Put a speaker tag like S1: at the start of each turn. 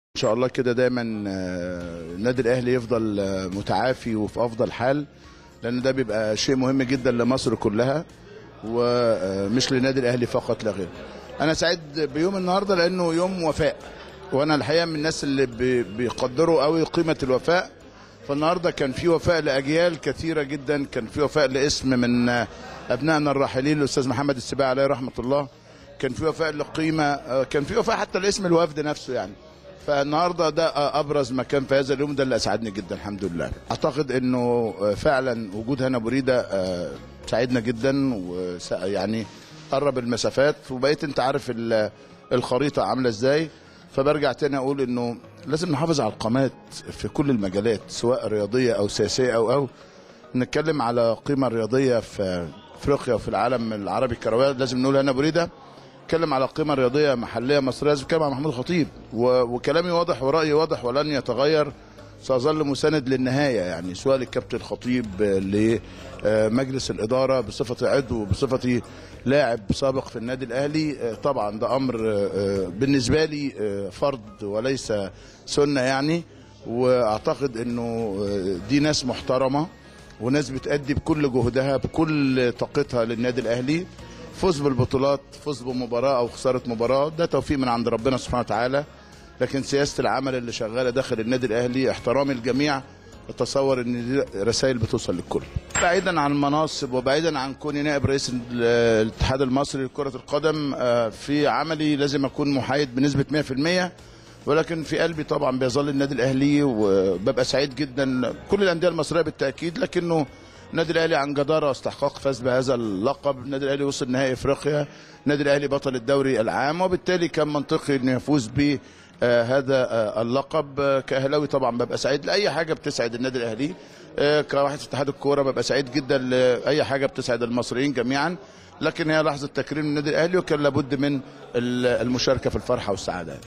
S1: ان شاء الله كده دايما آه، النادي الاهلي يفضل آه، متعافي وفي افضل حال لان ده بيبقى شيء مهم جدا لمصر كلها ومش للنادي الاهلي فقط لا غير انا سعيد بيوم النهارده لانه يوم وفاء وانا الحقيقه من الناس اللي بي- بيقدروا قوي قيمه الوفاء فالنهارده كان في وفاء لاجيال كثيره جدا كان في وفاء لاسم من آه، ابنائنا الراحلين الاستاذ محمد السباع عليه رحمه الله كان في وفاء لقيمه آه، كان في وفاء حتى لاسم الوفد نفسه يعني فالنهارده ده ابرز مكان في هذا اليوم ده اللي اسعدني جدا الحمد لله اعتقد انه فعلا وجود هنا بريده آه، ساعدنا جدا ويعني قرب المسافات وبقيت انت عارف ال- الخريطه عامله ازاي فبرجع تاني اقول انه لازم نحافظ على القامات في كل المجالات سواء رياضيه او سياسيه او او نتكلم على قيمه رياضيه في افريقيا وفي العالم العربي الكروي لازم نقول هنا بريده اتكلم على قيمه رياضيه محليه مصريه لازم اتكلم على محمود خطيب و- وكلامي واضح ورايي واضح ولن يتغير ساظل مساند للنهايه يعني سواء للكابتن خطيب لمجلس الاداره بصفتي عضو بصفتي لاعب سابق في النادي الاهلي آه، طبعا ده امر آه، بالنسبه لي آه، فرض وليس سنه يعني واعتقد انه آه، دي ناس محترمه وناس بتأدي بكل جهدها بكل طاقتها للنادي الاهلي فوز بالبطولات فوز بمباراه او خساره مباراه ده توفيق من عند ربنا سبحانه وتعالى لكن سياسه العمل اللي شغاله داخل النادي الاهلي احترام الجميع اتصور ان دي رسائل بتوصل للكل بعيدا عن المناصب وبعيدا عن كوني نائب رئيس ال- الاتحاد المصري لكره القدم آه، في عملي لازم اكون محايد بنسبه 100% ولكن في قلبي طبعا بيظل النادي الاهلي وببقى سعيد جدا كل الانديه المصريه بالتاكيد لكنه النادي الاهلي عن جداره واستحقاق فاز بهذا اللقب النادي الاهلي وصل نهائي افريقيا النادي الاهلي بطل الدوري العام وبالتالي كان منطقي انه يفوز ب آه، هذا آه، اللقب آه، كاهلاوي طبعا ببقى سعيد لاي حاجه بتسعد النادي الاهلي آه، كواحد في اتحاد الكوره ببقى سعيد جدا لاي حاجه بتسعد المصريين جميعا لكن هي لحظه تكريم النادي الاهلي وكان لابد من ال- المشاركه في الفرحه والسعاده